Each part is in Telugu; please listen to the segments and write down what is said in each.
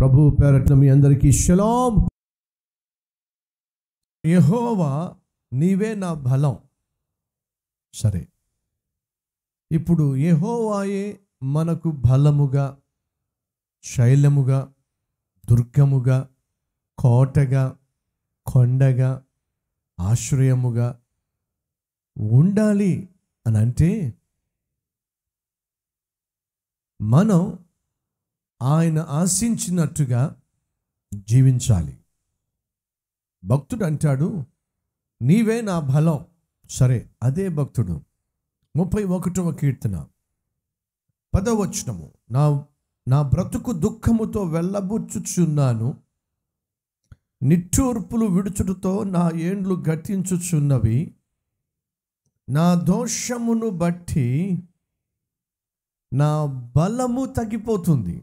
ప్రభు పేరట్న మీ అందరికీ షలాం యహోవా నీవే నా బలం సరే ఇప్పుడు యహోవాయే మనకు బలముగా శైలముగా దుర్గముగా కోటగా కొండగా ఆశ్రయముగా ఉండాలి అని అంటే మనం ఆయన ఆశించినట్టుగా జీవించాలి భక్తుడు అంటాడు నీవే నా బలం సరే అదే భక్తుడు ముప్పై ఒకటవ కీర్తన పదవచనము నా నా బ్రతుకు దుఃఖముతో వెళ్ళబుచ్చుచున్నాను నిట్టూర్పులు విడుచుటతో నా ఏండ్లు గట్టించుచున్నవి నా దోషమును బట్టి నా బలము తగ్గిపోతుంది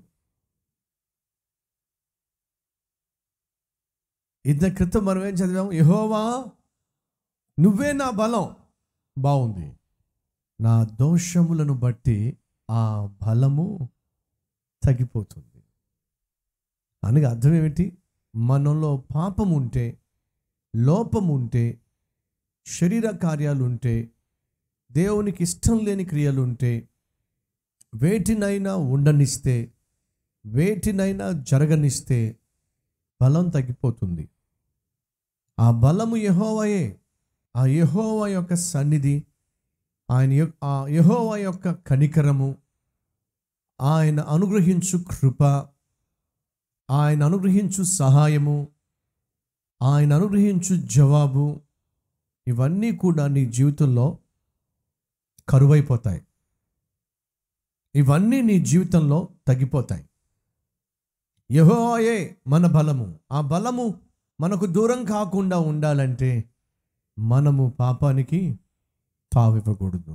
ఇంత క్రితం మనం ఏం చదివాం యహోవా నువ్వే నా బలం బాగుంది నా దోషములను బట్టి ఆ బలము తగ్గిపోతుంది అనగా అర్థం ఏమిటి మనలో పాపం ఉంటే లోపం ఉంటే శరీర కార్యాలు ఉంటే దేవునికి ఇష్టం లేని క్రియలు ఉంటే వేటినైనా ఉండనిస్తే వేటినైనా జరగనిస్తే బలం తగ్గిపోతుంది ఆ బలము యహోవయే ఆ యహోవ యొక్క సన్నిధి ఆయన యొ- ఆ యహోవ యొక్క కనికరము ఆయన అనుగ్రహించు కృప ఆయన అనుగ్రహించు సహాయము ఆయన అనుగ్రహించు జవాబు ఇవన్నీ కూడా నీ జీవితంలో కరువైపోతాయి ఇవన్నీ నీ జీవితంలో తగ్గిపోతాయి యెహోవాయే మన బలము ఆ బలము మనకు దూరం కాకుండా ఉండాలంటే మనము పాపానికి తావివ్వకూడదు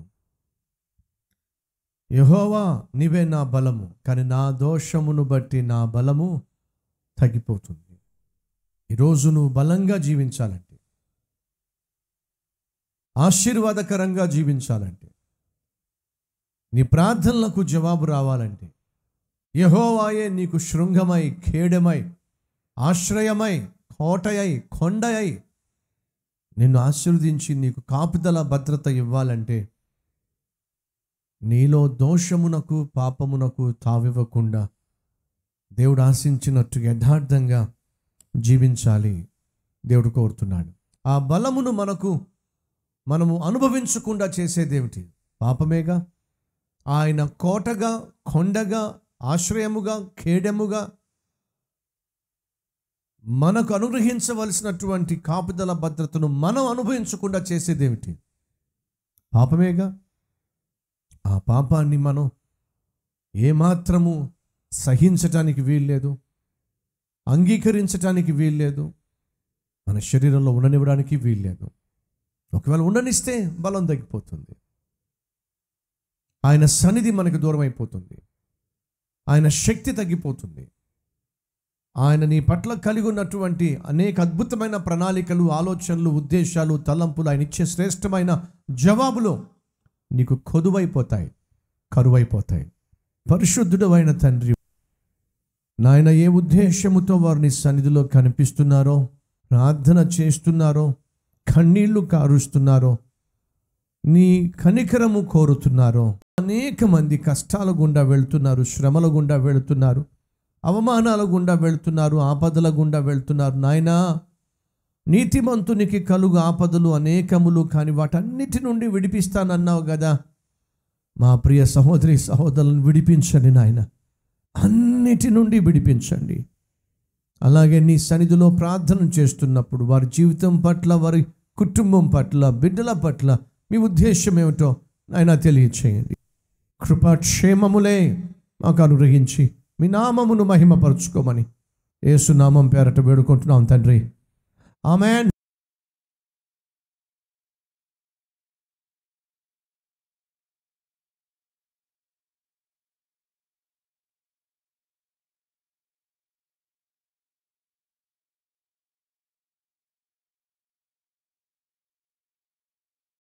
యహోవా నీవే నా బలము కానీ నా దోషమును బట్టి నా బలము తగ్గిపోతుంది ఈరోజు నువ్వు బలంగా జీవించాలంటే ఆశీర్వాదకరంగా జీవించాలంటే నీ ప్రార్థనలకు జవాబు రావాలంటే యహోవాయే నీకు శృంగమై ఖేడమై ఆశ్రయమై కోటయై కొండయై నిన్ను ఆశీర్వదించి నీకు కాపుదల భద్రత ఇవ్వాలంటే నీలో దోషమునకు పాపమునకు తావివ్వకుండా దేవుడు ఆశించినట్టు యథార్థంగా జీవించాలి దేవుడు కోరుతున్నాడు ఆ బలమును మనకు మనము అనుభవించకుండా చేసేదేమిటి పాపమేగా ఆయన కోటగా కొండగా ఆశ్రయముగా ఖేడముగా మనకు అనుగ్రహించవలసినటువంటి కాపుదల భద్రతను మనం అనుభవించకుండా చేసేదేమిటి పాపమేగా ఆ పాపాన్ని మనం ఏమాత్రము సహించటానికి వీల్లేదు అంగీకరించటానికి వీల్లేదు మన శరీరంలో ఉండనివ్వడానికి వీల్లేదు ఒకవేళ ఉండనిస్తే బలం తగ్గిపోతుంది ఆయన సన్నిధి మనకు దూరం అయిపోతుంది ఆయన శక్తి తగ్గిపోతుంది ఆయన నీ పట్ల కలిగి ఉన్నటువంటి అనేక అద్భుతమైన ప్రణాళికలు ఆలోచనలు ఉద్దేశాలు తలంపులు ఆయన ఇచ్చే శ్రేష్టమైన జవాబులు నీకు కొదువైపోతాయి కరువైపోతాయి పరిశుద్ధుడు అయిన తండ్రి నాయన ఏ ఉద్దేశముతో వారిని సన్నిధిలో కనిపిస్తున్నారో ప్రార్థన చేస్తున్నారో కన్నీళ్లు కారుస్తున్నారో నీ కనికరము కోరుతున్నారో అనేక మంది కష్టాల గుండా వెళ్తున్నారు శ్రమల గుండా వెళుతున్నారు అవమానాల గుండా వెళ్తున్నారు ఆపదల గుండా వెళ్తున్నారు నాయనా నీతిమంతునికి కలుగు ఆపదలు అనేకములు కానీ వాటన్నిటి నుండి విడిపిస్తానన్నావు కదా మా ప్రియ సహోదరి సహోదరులను విడిపించండి నాయన అన్నిటి నుండి విడిపించండి అలాగే నీ సన్నిధిలో ప్రార్థన చేస్తున్నప్పుడు వారి జీవితం పట్ల వారి కుటుంబం పట్ల బిడ్డల పట్ల మీ ఉద్దేశం ఏమిటో ఆయన తెలియచేయండి కృపాక్షేమములే మాకు అనుగ్రహించి మీ నామమును మహిమపరుచుకోమని యేసు నామం పేరట వేడుకుంటున్నాం తండ్రి ఆమెన్